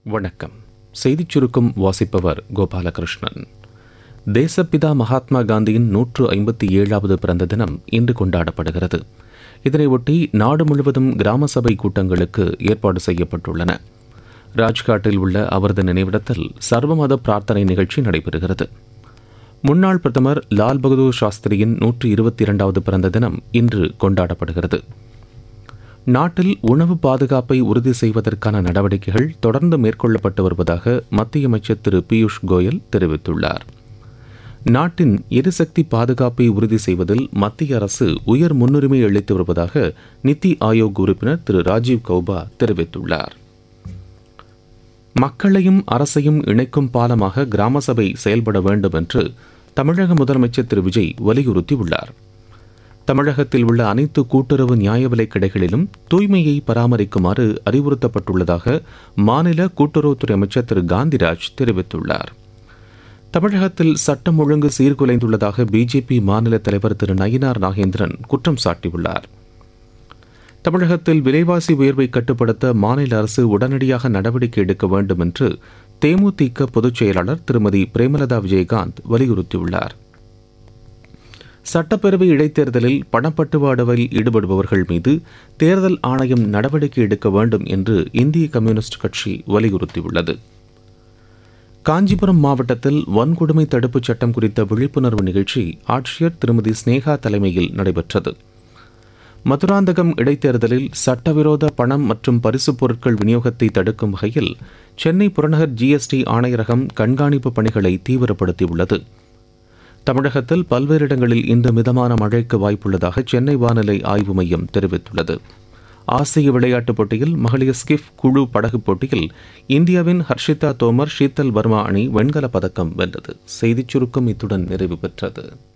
வணக்கம் செய்திச் சுருக்கம் வாசிப்பவர் கோபாலகிருஷ்ணன் தேசப்பிதா மகாத்மா காந்தியின் நூற்று ஐம்பத்தி ஏழாவது பிறந்த தினம் இன்று கொண்டாடப்படுகிறது இதனையொட்டி நாடு முழுவதும் கிராம சபை கூட்டங்களுக்கு ஏற்பாடு செய்யப்பட்டுள்ளன ராஜ்காட்டில் உள்ள அவரது நினைவிடத்தில் சர்வமத பிரார்த்தனை நிகழ்ச்சி நடைபெறுகிறது முன்னாள் பிரதமர் லால் பகதூர் சாஸ்திரியின் நூற்று இருபத்தி இரண்டாவது பிறந்த தினம் இன்று கொண்டாடப்படுகிறது நாட்டில் உணவு பாதுகாப்பை உறுதி செய்வதற்கான நடவடிக்கைகள் தொடர்ந்து மேற்கொள்ளப்பட்டு வருவதாக மத்திய அமைச்சர் திரு பியூஷ் கோயல் தெரிவித்துள்ளார் நாட்டின் எரிசக்தி பாதுகாப்பை உறுதி செய்வதில் மத்திய அரசு உயர் முன்னுரிமை அளித்து வருவதாக நித்தி ஆயோக் உறுப்பினர் திரு ராஜீவ் கௌபா தெரிவித்துள்ளார் மக்களையும் அரசையும் இணைக்கும் பாலமாக கிராம சபை செயல்பட வேண்டும் என்று தமிழக முதலமைச்சர் திரு விஜய் வலியுறுத்தியுள்ளார் தமிழகத்தில் உள்ள அனைத்து கூட்டுறவு நியாய விலைக் கடைகளிலும் தூய்மையை பராமரிக்குமாறு அறிவுறுத்தப்பட்டுள்ளதாக மாநில கூட்டுறவுத்துறை அமைச்சர் திரு காந்திராஜ் தெரிவித்துள்ளார் தமிழகத்தில் சட்டம் ஒழுங்கு சீர்குலைந்துள்ளதாக பிஜேபி மாநில தலைவர் திரு நயினார் நாகேந்திரன் குற்றம் சாட்டியுள்ளார் தமிழகத்தில் விலைவாசி உயர்வை கட்டுப்படுத்த மாநில அரசு உடனடியாக நடவடிக்கை எடுக்க வேண்டும் என்று தேமுதிக பொதுச் செயலாளர் திருமதி பிரேமலதா விஜயகாந்த் வலியுறுத்தியுள்ளார் சட்டப்பேரவை இடைத்தேர்தலில் பணப்பட்டுவாடுவில் ஈடுபடுபவர்கள் மீது தேர்தல் ஆணையம் நடவடிக்கை எடுக்க வேண்டும் என்று இந்திய கம்யூனிஸ்ட் கட்சி வலியுறுத்தியுள்ளது காஞ்சிபுரம் மாவட்டத்தில் வன்கொடுமை தடுப்புச் சட்டம் குறித்த விழிப்புணர்வு நிகழ்ச்சி ஆட்சியர் திருமதி ஸ்னேகா தலைமையில் நடைபெற்றது மதுராந்தகம் இடைத்தேர்தலில் சட்டவிரோத பணம் மற்றும் பரிசுப் பொருட்கள் விநியோகத்தை தடுக்கும் வகையில் சென்னை புறநகர் ஜிஎஸ்டி ஆணையரகம் கண்காணிப்பு பணிகளை தீவிரப்படுத்தியுள்ளது தமிழகத்தில் பல்வேறு இடங்களில் இன்று மிதமான மழைக்கு வாய்ப்புள்ளதாக சென்னை வானிலை ஆய்வு மையம் தெரிவித்துள்ளது ஆசிய விளையாட்டுப் போட்டியில் மகளிர் ஸ்கிஃப் குழு படகு போட்டியில் இந்தியாவின் ஹர்ஷிதா தோமர் ஷீத்தல் வர்மா அணி வெண்கலப் பதக்கம் வென்றது செய்திச் சுருக்கம் இத்துடன் நிறைவு பெற்றது